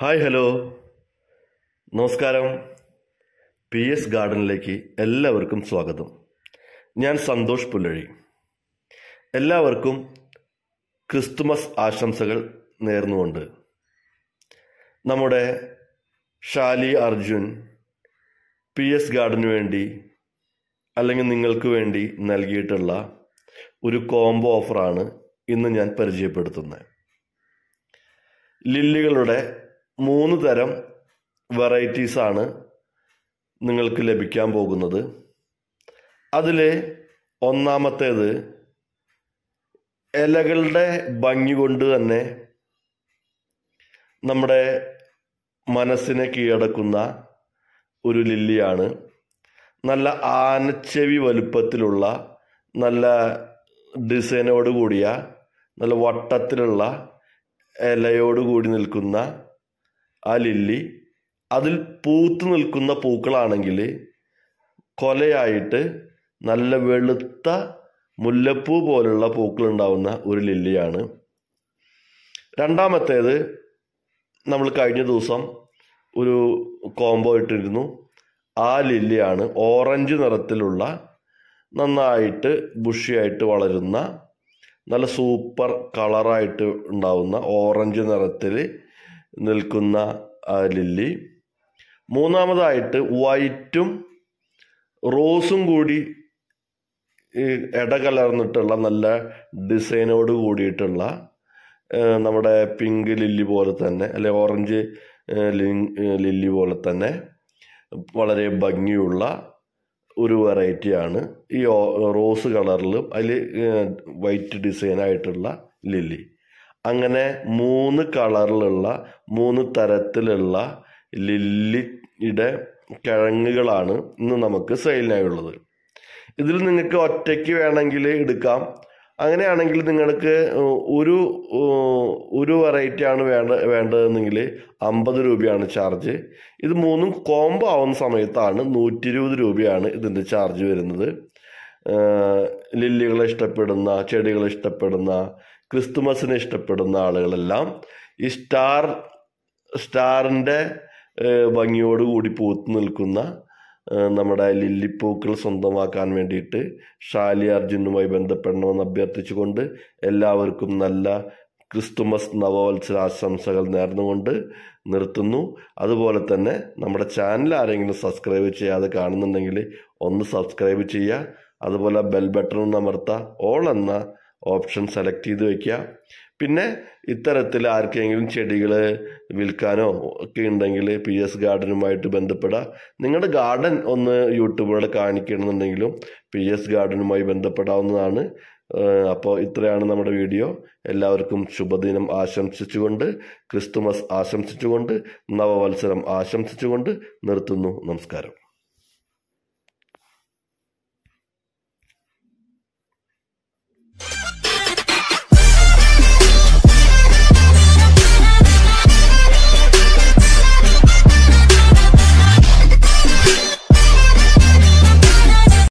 hi hello നമസ്കാരം P S ഗാർഡനിലേക്ക് എല്ലാവർക്കും സ്വാഗതം ഞാൻ സന്തോഷ് പുല്ലഴി എല്ലാവർക്കും ക്രിസ്തുമസ് ആശംസകൾ നേർന്നുകൊണ്ട് നമ്മുടെ ഷാലി അർജുൻ പി എസ് ഗാർഡന് വേണ്ടി അല്ലെങ്കിൽ നിങ്ങൾക്ക് വേണ്ടി നൽകിയിട്ടുള്ള ഒരു കോംബോ ഓഫറാണ് ഇന്ന് ഞാൻ പരിചയപ്പെടുത്തുന്നത് ലില്ലികളുടെ മൂന്ന് തരം വെറൈറ്റീസാണ് നിങ്ങൾക്ക് ലഭിക്കാൻ പോകുന്നത് അതിൽ ഒന്നാമത്തേത് ഇലകളുടെ ഭംഗി കൊണ്ട് തന്നെ നമ്മുടെ മനസ്സിനെ കീഴടക്കുന്ന ഒരു ലില്ലിയാണ് നല്ല ആനച്ചെവി വലുപ്പത്തിലുള്ള നല്ല ഡിസൈനോട് കൂടിയ നല്ല വട്ടത്തിലുള്ള ഇലയോട് കൂടി നിൽക്കുന്ന ആ ലില്ലി അതിൽ പൂത്തു നിൽക്കുന്ന പൂക്കളാണെങ്കിൽ കൊലയായിട്ട് നല്ല വെളുത്ത മുല്ലപ്പൂ പോലുള്ള പൂക്കൾ ഉണ്ടാവുന്ന ഒരു ലില്ലിയാണ് രണ്ടാമത്തേത് നമ്മൾ കഴിഞ്ഞ ദിവസം ഒരു കോംബോ ഇട്ടിരുന്നു ആ ലില്ലിയാണ് ഓറഞ്ച് നിറത്തിലുള്ള നന്നായിട്ട് ബുഷിയായിട്ട് വളരുന്ന നല്ല സൂപ്പർ കളറായിട്ട് ഉണ്ടാവുന്ന ഓറഞ്ച് നിറത്തിൽ നിൽക്കുന്ന ആ ലില്ലി മൂന്നാമതായിട്ട് വൈറ്റും റോസും കൂടി ഈ ഇടകലർന്നിട്ടുള്ള നല്ല ഡിസൈനോട് കൂടിയിട്ടുള്ള ഏഹ്, നമ്മുടെ പിങ്ക് ലില്ലി പോലെ തന്നെ അല്ലെ ഓറഞ്ച് ഏഹ്, ലി- ഏഹ്, ലില്ലി പോലെ തന്നെ വളരെ ഭംഗിയുള്ള ഒരു വെറൈറ്റിയാണ് ഈ ഓ- റോസ് കളറിലും അതിൽ വൈറ്റ് ഡിസൈനായിട്ടുള്ള ലില്ലി അങ്ങനെ മൂന്ന് കളറിലുള്ള മൂന്ന് തരത്തിലുള്ള ലില്ലിയുടെ കിഴങ്ങുകളാണ് ഇന്ന് നമുക്ക് സെയിലിനായുള്ളത് ഇതിൽ നിങ്ങൾക്ക് ഒറ്റയ്ക്ക് വേണമെങ്കിൽ എടുക്കാം അങ്ങനെയാണെങ്കിൽ നിങ്ങൾക്ക് ഒരു ഒരു വെറൈറ്റി ആണ് വേണ്ട വേണ്ടതെന്നെങ്കിൽ അമ്പത് രൂപയാണ് ചാർജ് ഇത് മൂന്നും കോംബോ ആവുന്ന സമയത്താണ് നൂറ്റി ഇരുപത് രൂപയാണ് ഇതിൻ്റെ ചാർജ് വരുന്നത് ഏഹ് ലില്ലികളെ ഇഷ്ടപ്പെടുന്ന ചെടികളെ ഇഷ്ടപ്പെടുന്ന ക്രിസ്തുമസിനെ ഇഷ്ടപ്പെടുന്ന ആളുകളെല്ലാം ഈ സ്റ്റാർ സ്റ്റാറിൻ്റെ ഭംഗിയോട് കൂടി പൂത്തു നിൽക്കുന്ന ഏഹ് നമ്മുടെ ലില്ലിപ്പൂക്കൾ സ്വന്തമാക്കാൻ വേണ്ടിയിട്ട് ഷാലി അർജുനുമായി ബന്ധപ്പെടണമെന്ന് അഭ്യർത്ഥിച്ചുകൊണ്ട് എല്ലാവർക്കും നല്ല ക്രിസ്തുമസ് നവവത്സര ആശംസകൾ നേർന്നുകൊണ്ട് നിർത്തുന്നു അതുപോലെ തന്നെ നമ്മുടെ ചാനൽ ആരെങ്കിലും സബ്സ്ക്രൈബ് ചെയ്യാതെ കാണുന്നുണ്ടെങ്കിൽ ഒന്ന് സബ്സ്ക്രൈബ് ചെയ്യുക അതുപോലെ ബെൽ ബട്ടൺ അമർത്തുക ഓൾ എന്ന ഓപ്ഷൻ സെലക്ട് ചെയ്ത് വയ്ക്കുക പിന്നെ ഇത്തരത്തിൽ ആർക്കെങ്കിലും ചെടികൾ വിൽക്കാനോ ഒക്കെ ഉണ്ടെങ്കിൽ പി എസ് ഗാർഡനുമായിട്ട് ബന്ധപ്പെടുക നിങ്ങളുടെ ഗാർഡൻ ഒന്ന് യൂട്യൂബിലൂടെ കാണിക്കണമെന്നുണ്ടെങ്കിലും പി എസ് ഗാർഡനുമായി ബന്ധപ്പെടാവുന്നതാണ് അപ്പോൾ ഇത്രയാണ് നമ്മുടെ വീഡിയോ എല്ലാവർക്കും ശുഭദിനം ആശംസിച്ചുകൊണ്ട് ക്രിസ്തുമസ് ആശംസിച്ചുകൊണ്ട് നവവത്സരം ആശംസിച്ചുകൊണ്ട് നിർത്തുന്നു നമസ്കാരം